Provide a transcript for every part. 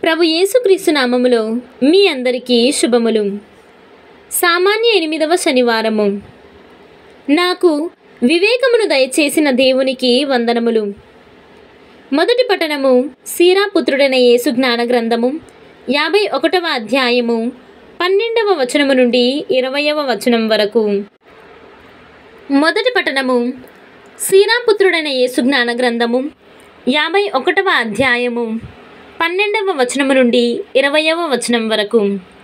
ప్రభు యేసుక్రీస్తు నామములో మీ అందరికీ శుభములు సామాన్య ఎనిమిదవ శనివారము నాకు వివేకమును దయచేసిన దేవునికి వందనములు మొదటి పట్టణము సీరాపుత్రుడైన యేసు జ్ఞాన గ్రంథము యాభై ఒకటవ అధ్యాయము పన్నెండవ వచనము నుండి ఇరవయవ వచనం వరకు మొదటి పట్టణము శ్రీరాపుత్రుడైన యేసు జ్ఞాన గ్రంథము యాభై ఒకటవ అధ్యాయము పన్నెండవ వచనము నుండి ఇరవయవ వచనం వరకు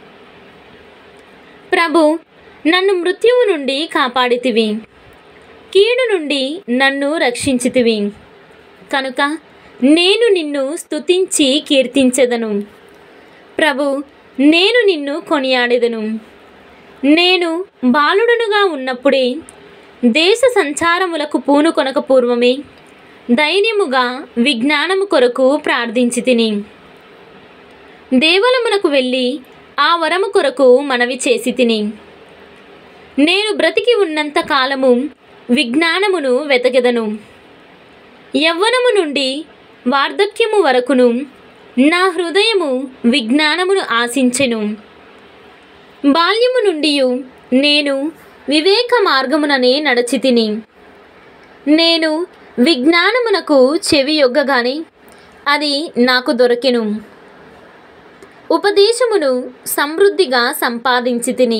ప్రభు నన్ను మృత్యువు నుండి కాపాడితివి కీడు నుండి నన్ను రక్షించితివి కనుక నేను నిన్ను స్తుతించి కీర్తించెదను ప్రభు నేను నిన్ను కొనియాడెదను నేను బాలుడనుగా ఉన్నప్పుడే దేశ సంచారములకు పూనుకొనక పూర్వమే ధైర్యముగా విజ్ఞానము కొరకు ప్రార్థించి తిని దేవలమునకు వెళ్ళి ఆ వరము కొరకు మనవి చేసి తిని నేను బ్రతికి ఉన్నంత కాలము విజ్ఞానమును వెతకెదను యవ్వనము నుండి వార్ధక్యము వరకును నా హృదయము విజ్ఞానమును ఆశించెను బాల్యము నుండి నేను వివేక మార్గముననే నడచి తిని నేను విజ్ఞానమునకు చెవి యొగ్గగానే అది నాకు దొరికెను ఉపదేశమును సమృద్ధిగా సంపాదించి తిని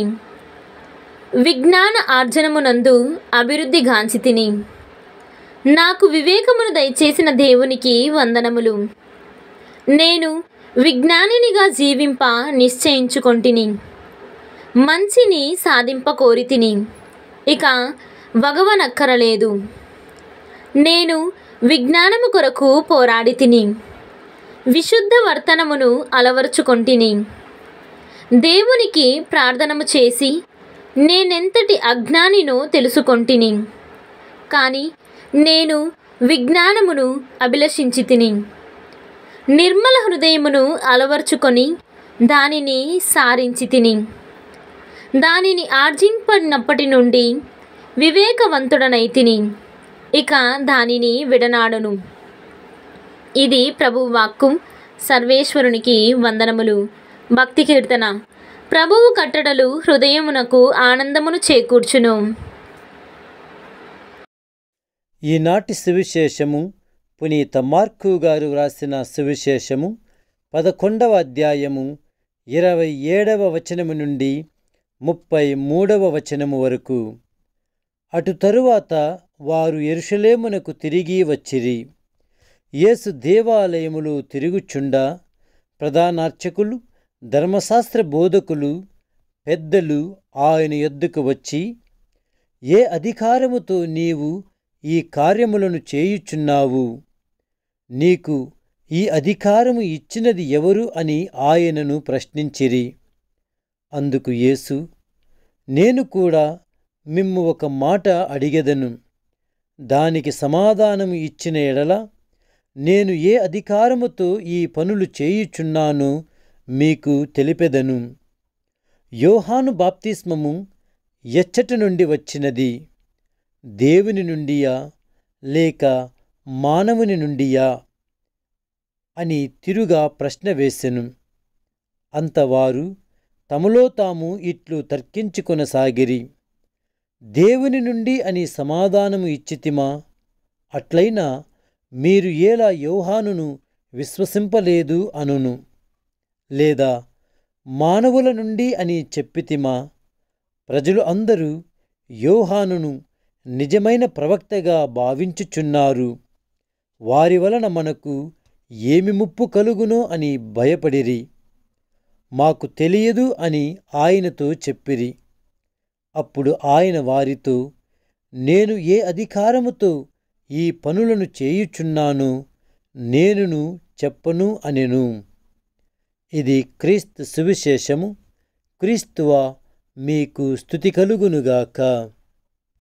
విజ్ఞాన ఆర్జనమునందు అభివృద్ధి గాంచి తిని నాకు వివేకమును దయచేసిన దేవునికి వందనములు నేను విజ్ఞానినిగా జీవింప నిశ్చయించుకొంటిని మంచిని సాధింప కోరి తిని ఇక వగవనక్కరలేదు నేను విజ్ఞానము కొరకు పోరాడి తిని విశుద్ధ వర్తనమును అలవరుచుకొంటిని దేవునికి ప్రార్థనము చేసి నేనెంతటి అజ్ఞానినో తెలుసుకొంటిని కానీ నేను విజ్ఞానమును అభిలషించి తిని నిర్మల హృదయమును అలవర్చుకొని దానిని సారించి తిని దానిని ఆర్జింపడినప్పటి నుండి వివేకవంతుడనై తిని ఇక దానిని విడనాడను ఇది ప్రభు వాక్కు సర్వేశ్వరునికి వందనములు భక్తి కీర్తన ప్రభువు కట్టడలు హృదయమునకు ఆనందమును చేకూర్చును ఈనాటి సువిశేషము పునీత మార్కు గారు వ్రాసిన సువిశేషము పదకొండవ అధ్యాయము ఇరవై ఏడవ వచనము నుండి ముప్పై మూడవ వచనము వరకు అటు తరువాత వారు ఎరుషలేమునకు తిరిగి వచ్చిరి యేసు దేవాలయములు తిరుగుచుండా ప్రధానార్చకులు ధర్మశాస్త్ర బోధకులు పెద్దలు ఆయన యొద్దకు వచ్చి ఏ అధికారముతో నీవు ఈ కార్యములను చేయుచున్నావు నీకు ఈ అధికారము ఇచ్చినది ఎవరు అని ఆయనను ప్రశ్నించిరి అందుకు యేసు నేను కూడా మిమ్ము ఒక మాట అడిగెదను దానికి సమాధానము ఇచ్చిన ఎడల నేను ఏ అధికారముతో ఈ పనులు చేయుచున్నానో మీకు తెలిపెదను యోహాను బాప్తిస్మము ఎచ్చట నుండి వచ్చినది దేవుని నుండియా లేక మానవుని నుండియా అని తిరుగా ప్రశ్న వేసెను అంతవారు తమలో తాము ఇట్లు తర్కించుకొనసాగిరి దేవుని నుండి అని సమాధానము ఇచ్చితిమా అట్లయినా మీరు ఎలా యోహానును విశ్వసింపలేదు అనును లేదా మానవుల నుండి అని చెప్పితిమా ప్రజలు అందరూ యోహానును నిజమైన ప్రవక్తగా భావించుచున్నారు వారి వలన మనకు ఏమి ముప్పు కలుగునో అని భయపడిరి మాకు తెలియదు అని ఆయనతో చెప్పిరి అప్పుడు ఆయన వారితో నేను ఏ అధికారముతో ఈ పనులను చేయుచున్నానో నేనును చెప్పను అనెను ఇది క్రీస్తు సువిశేషము క్రీస్తువా మీకు స్థుతి కలుగునుగాక